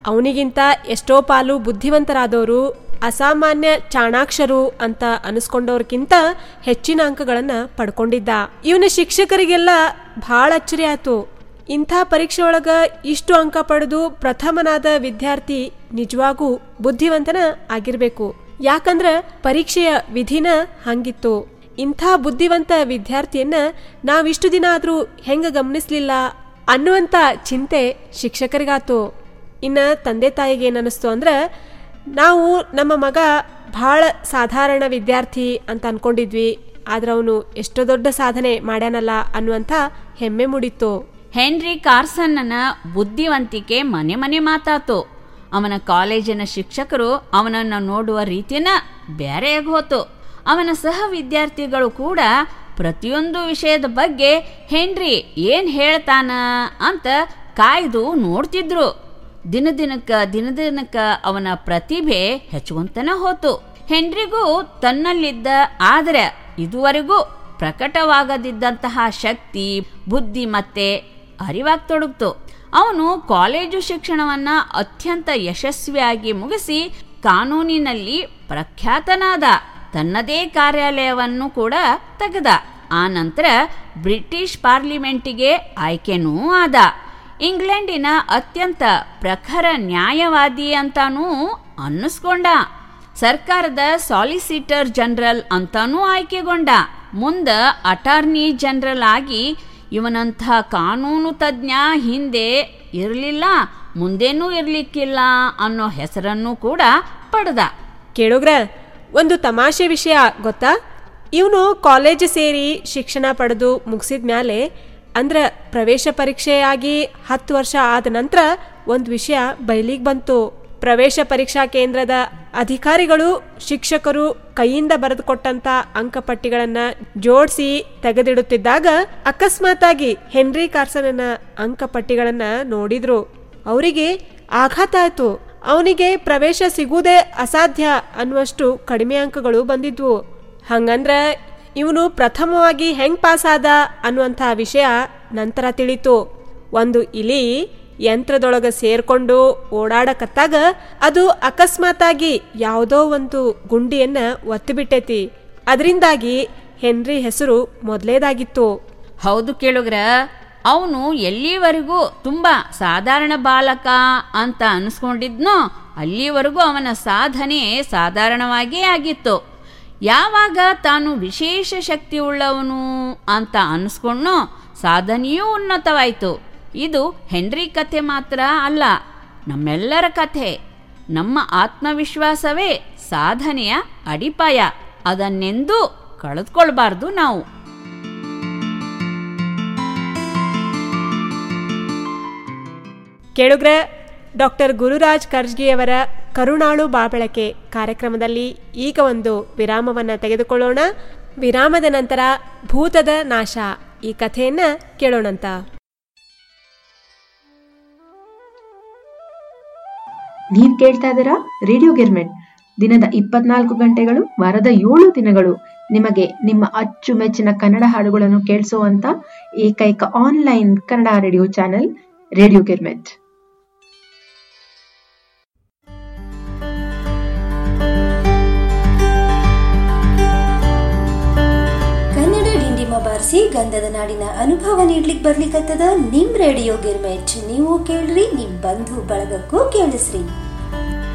ಅವನಿಗಿಂತ ಎಷ್ಟೋ ಪಾಲು ಬುದ್ಧಿವಂತರಾದವರು ಅಸಾಮಾನ್ಯ ಚಾಣಾಕ್ಷರು ಅಂತ ಅನಿಸ್ಕೊಂಡವ್ರಕ್ಕಿಂತ ಹೆಚ್ಚಿನ ಅಂಕಗಳನ್ನ ಪಡ್ಕೊಂಡಿದ್ದ ಇವನ ಶಿಕ್ಷಕರಿಗೆಲ್ಲ ಭಾಳ ಅಚ್ಚರಿ ಆಯ್ತು ಇಂಥ ಪರೀಕ್ಷೆ ಒಳಗ ಇಷ್ಟು ಅಂಕ ಪಡೆದು ಪ್ರಥಮನಾದ ವಿದ್ಯಾರ್ಥಿ ನಿಜವಾಗೂ ಬುದ್ಧಿವಂತನ ಆಗಿರ್ಬೇಕು ಯಾಕಂದ್ರ ಪರೀಕ್ಷೆಯ ವಿಧಿನ ಹಂಗಿತ್ತು ಇಂಥ ಬುದ್ಧಿವಂತ ವಿದ್ಯಾರ್ಥಿಯನ್ನ ನಾವಿಷ್ಟು ದಿನ ಆದ್ರೂ ಹೆಂಗ ಗಮನಿಸ್ಲಿಲ್ಲ ಅನ್ನುವಂಥ ಚಿಂತೆ ಶಿಕ್ಷಕರಿಗಾತು ಇನ್ನ ತಂದೆ ತಾಯಿಗೆ ಏನನ್ನಿಸ್ತು ಅಂದ್ರೆ ನಾವು ನಮ್ಮ ಮಗ ಭಾಳ ಸಾಧಾರಣ ವಿದ್ಯಾರ್ಥಿ ಅಂತ ಅನ್ಕೊಂಡಿದ್ವಿ ಆದ್ರೆ ಅವನು ಎಷ್ಟೋ ದೊಡ್ಡ ಸಾಧನೆ ಮಾಡ್ಯಾನಲ್ಲ ಅನ್ನುವಂಥ ಹೆಮ್ಮೆ ಮೂಡಿತ್ತು ಹೆನ್ರಿ ಕಾರ್ಸನ್ನನ ಬುದ್ಧಿವಂತಿಕೆ ಮನೆ ಮನೆ ಮಾತಾತು ಅವನ ಕಾಲೇಜಿನ ಶಿಕ್ಷಕರು ಅವನನ್ನು ನೋಡುವ ರೀತಿನ ಬೇರೆಯಾಗಿ ಹೋತು ಅವನ ಸಹ ವಿದ್ಯಾರ್ಥಿಗಳು ಕೂಡ ಪ್ರತಿಯೊಂದು ವಿಷಯದ ಬಗ್ಗೆ ಹೆನ್ರಿ ಏನ್ ಹೇಳ್ತಾನ ಅಂತ ಕಾಯ್ದು ನೋಡ್ತಿದ್ರು ದಿನ ದಿನಕ್ಕ ದಿನ ದಿನಕ್ಕ ಅವನ ಪ್ರತಿಭೆ ಹೆಚ್ಚುವಂತನ ಹೋತು ಹೆನ್ರಿಗೂ ತನ್ನಲ್ಲಿದ್ದ ಆದರೆ ಇದುವರೆಗೂ ಪ್ರಕಟವಾಗದಿದ್ದಂತಹ ಶಕ್ತಿ ಬುದ್ಧಿ ಮತ್ತೆ ಅರಿವಾಗ್ತೊಡಗ್ತು ಅವನು ಕಾಲೇಜು ಶಿಕ್ಷಣವನ್ನ ಅತ್ಯಂತ ಯಶಸ್ವಿಯಾಗಿ ಮುಗಿಸಿ ಕಾನೂನಿನಲ್ಲಿ ಪ್ರಖ್ಯಾತನಾದ ತನ್ನದೇ ಕಾರ್ಯಾಲಯವನ್ನು ಕೂಡ ತೆಗೆದ ಆ ನಂತರ ಬ್ರಿಟಿಷ್ ಪಾರ್ಲಿಮೆಂಟಿಗೆ ಆಯ್ಕೆನೂ ಆದ ಇಂಗ್ಲೆಂಡಿನ ಅತ್ಯಂತ ಪ್ರಖರ ನ್ಯಾಯವಾದಿ ಅಂತಾನೂ ಅನ್ನಿಸ್ಕೊಂಡ ಸರ್ಕಾರದ ಸಾಲಿಸಿಟರ್ ಜನರಲ್ ಅಂತಾನೂ ಆಯ್ಕೆಗೊಂಡ ಮುಂದ ಅಟಾರ್ನಿ ಜನರಲ್ ಆಗಿ ಇವನಂಥ ಕಾನೂನು ತಜ್ಞ ಹಿಂದೆ ಇರಲಿಲ್ಲ ಮುಂದೇನೂ ಇರಲಿಕ್ಕಿಲ್ಲ ಅನ್ನೋ ಹೆಸರನ್ನು ಕೂಡ ಪಡೆದ ಕೇಳುಗ್ರ ಒಂದು ತಮಾಷೆ ವಿಷಯ ಗೊತ್ತಾ ಇವನು ಕಾಲೇಜ್ ಸೇರಿ ಶಿಕ್ಷಣ ಪಡೆದು ಮುಗಿಸಿದ ಮ್ಯಾಲೆ ಅಂದ್ರ ಪ್ರವೇಶ ಪರೀಕ್ಷೆಯಾಗಿ ಹತ್ತು ವರ್ಷ ಆದ ನಂತರ ಒಂದು ವಿಷಯ ಬಯಲಿಗೆ ಬಂತು ಪ್ರವೇಶ ಪರೀಕ್ಷಾ ಕೇಂದ್ರದ ಅಧಿಕಾರಿಗಳು ಶಿಕ್ಷಕರು ಕೈಯಿಂದ ಬರೆದುಕೊಟ್ಟಂತ ಅಂಕಪಟ್ಟಿಗಳನ್ನ ಜೋಡಿಸಿ ತೆಗೆದಿಡುತ್ತಿದ್ದಾಗ ಅಕಸ್ಮಾತಾಗಿ ಹೆನ್ರಿ ಕಾರ್ಸನನ ಅಂಕಪಟ್ಟಿಗಳನ್ನ ನೋಡಿದ್ರು ಅವರಿಗೆ ಆಘಾತ ಆಯ್ತು ಅವನಿಗೆ ಪ್ರವೇಶ ಸಿಗುವುದೇ ಅಸಾಧ್ಯ ಅನ್ನುವಷ್ಟು ಕಡಿಮೆ ಅಂಕಗಳು ಬಂದಿದ್ವು ಹಂಗಂದ್ರ ಇವನು ಪ್ರಥಮವಾಗಿ ಹೆಂಗ್ ಪಾಸ್ ಆದ ಅನ್ನುವಂಥ ವಿಷಯ ನಂತರ ತಿಳಿತು ಒಂದು ಇಲಿ ಯಂತ್ರದೊಳಗ ಸೇರ್ಕೊಂಡು ಓಡಾಡಕತ್ತಾಗ ಅದು ಅಕಸ್ಮಾತಾಗಿ ಯಾವುದೋ ಒಂದು ಗುಂಡಿಯನ್ನ ಒತ್ತಿಬಿಟ್ಟೈತಿ ಅದರಿಂದಾಗಿ ಹೆನ್ರಿ ಹೆಸರು ಮೊದಲೇದಾಗಿತ್ತು ಹೌದು ಕೇಳುಗ್ರ ಅವನು ಎಲ್ಲಿವರೆಗೂ ತುಂಬಾ ಸಾಧಾರಣ ಬಾಲಕ ಅಂತ ಅನಿಸ್ಕೊಂಡಿದ್ನೋ ಅಲ್ಲಿವರೆಗೂ ಅವನ ಸಾಧನೆ ಸಾಧಾರಣವಾಗೇ ಆಗಿತ್ತು ಯಾವಾಗ ತಾನು ವಿಶೇಷ ಶಕ್ತಿ ಉಳ್ಳವನು ಅಂತ ಅನಿಸ್ಕೊಂಡ್ನೋ ಸಾಧನೆಯೂ ಉನ್ನತವಾಯಿತು ಇದು ಹೆನ್ರಿ ಕಥೆ ಮಾತ್ರ ಅಲ್ಲ ನಮ್ಮೆಲ್ಲರ ಕಥೆ ನಮ್ಮ ಆತ್ಮವಿಶ್ವಾಸವೇ ಸಾಧನೆಯ ಅಡಿಪಾಯ ಅದನ್ನೆಂದೂ ಕಳೆದುಕೊಳ್ಬಾರ್ದು ನಾವು ಕೇಳುಗ್ರ ಡಾಕ್ಟರ್ ಗುರುರಾಜ್ ಕರ್ಜ್ಗಿಯವರ ಕರುಣಾಳು ಬಾಬೆಳಕೆ ಕಾರ್ಯಕ್ರಮದಲ್ಲಿ ಈಗ ಒಂದು ವಿರಾಮವನ್ನು ತೆಗೆದುಕೊಳ್ಳೋಣ ವಿರಾಮದ ನಂತರ ಭೂತದ ನಾಶ ಈ ಕಥೆಯನ್ನ ಕೇಳೋಣಂತ ನೀವ್ ಕೇಳ್ತಾ ಇದ್ದೀರಾ ರೇಡಿಯೋ ಗಿರ್ಮೆಟ್ ದಿನದ ಇಪ್ಪತ್ನಾಲ್ಕು ಗಂಟೆಗಳು ವಾರದ ಏಳು ದಿನಗಳು ನಿಮಗೆ ನಿಮ್ಮ ಅಚ್ಚುಮೆಚ್ಚಿನ ಕನ್ನಡ ಹಾಡುಗಳನ್ನು ಕೇಳಿಸುವಂತ ಏಕೈಕ online Kannada radio channel radio Girmit Kannada ಡಿಂಡಿಮ ಬಾರಿಸಿ ಗಂಧದ ನಾಡಿನ ಅನುಭವ ನೀಡ್ಲಿಕ್ ಬರ್ಲಿಕತ್ತದ ನಿಮ್ ರೇಡಿಯೋ ಗಿರ್ಮೆಟ್ ನೀವು ಕೇಳ್ರಿ ನಿಮ್ ಬಂಧು ಬಳಗಕ್ಕೂ ಕೇಳಿಸ್ರಿ